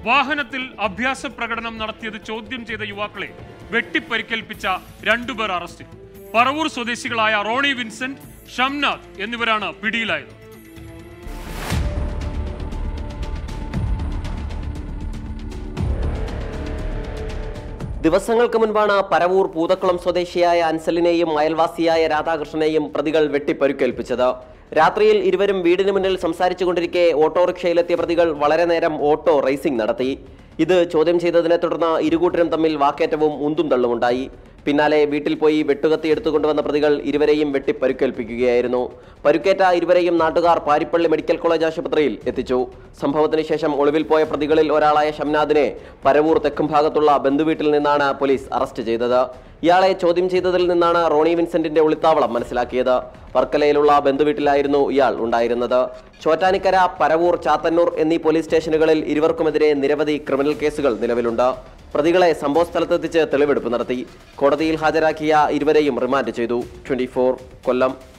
വാഹനത്തിൽ അഭ്യാസ പ്രകടനം നടത്തിയത് ചോദ്യം ചെയ്ത യുവാക്കളെ വെട്ടിപ്പരിക്കേൽപ്പിച്ച രണ്ടുപേർ അറസ്റ്റിൽ പറവൂർ സ്വദേശികളായ റോണി വിൻസെന്റ് ഷംനാഥ് എന്നിവരാണ് പിടിയിലായത് ദിവസങ്ങൾക്ക് മുൻപാണ് പരവൂർ പൂതക്കുളം സ്വദേശിയായ അൻസലിനെയും അയൽവാസിയായ രാധാകൃഷ്ണനെയും പ്രതികൾ വെട്ടിപ്പരുക്കേൽപ്പിച്ചത് രാത്രിയിൽ ഇരുവരും വീടിന് മുന്നിൽ സംസാരിച്ചുകൊണ്ടിരിക്കെ ഓട്ടോറിക്ഷയിലെത്തിയ പ്രതികൾ വളരെ നേരം ഓട്ടോ റേസിംഗ് നടത്തി ഇത് ചോദ്യം ചെയ്തതിനെ തുടർന്ന് ഇരുകൂട്ടരും തമ്മിൽ വാക്കേറ്റവും ഉന്തും തള്ളുമുണ്ടായി പിന്നാലെ വീട്ടിൽ പോയി വെട്ടുകത്തി എടുത്തുകൊണ്ടുവന്ന പ്രതികൾ ഇരുവരെയും വെട്ടിപ്പരുക്കേൽപ്പിക്കുകയായിരുന്നു പരുക്കേറ്റ ഇരുവരെയും നാട്ടുകാർ പാരിപ്പള്ളി മെഡിക്കൽ കോളേജ് ആശുപത്രിയിൽ എത്തിച്ചു സംഭവത്തിന് ശേഷം ഒളിവിൽ പോയ പ്രതികളിൽ ഒരാളായ ഷംനാദിനെ പരവൂർ തെക്കും ഭാഗത്തുള്ള ബന്ധുവീട്ടിൽ നിന്നാണ് പോലീസ് അറസ്റ്റ് ചെയ്തത് ഇയാളെ ചോദ്യം ചെയ്തതിൽ നിന്നാണ് റോണി വിൻസെന്റിന്റെ ഒളിത്താവളം മനസ്സിലാക്കിയത് വർക്കലയിലുള്ള ബന്ധുവീട്ടിലായിരുന്നു ഇയാൾ ഉണ്ടായിരുന്നത് ചോറ്റാനിക്കര പരവൂർ ചാത്തന്നൂർ എന്നീ പോലീസ് സ്റ്റേഷനുകളിൽ ഇരുവർക്കുമെതിരെ നിരവധി ക്രിമിനൽ കേസുകൾ നിലവിലുണ്ട് പ്രതികളെ സംഭവസ്ഥലത്തെത്തിച്ച് തെളിവെടുപ്പ് നടത്തി കോടതിയിൽ ഹാജരാക്കിയ ഇരുവരെയും റിമാൻഡ് ചെയ്തു ട്വന്റി കൊല്ലം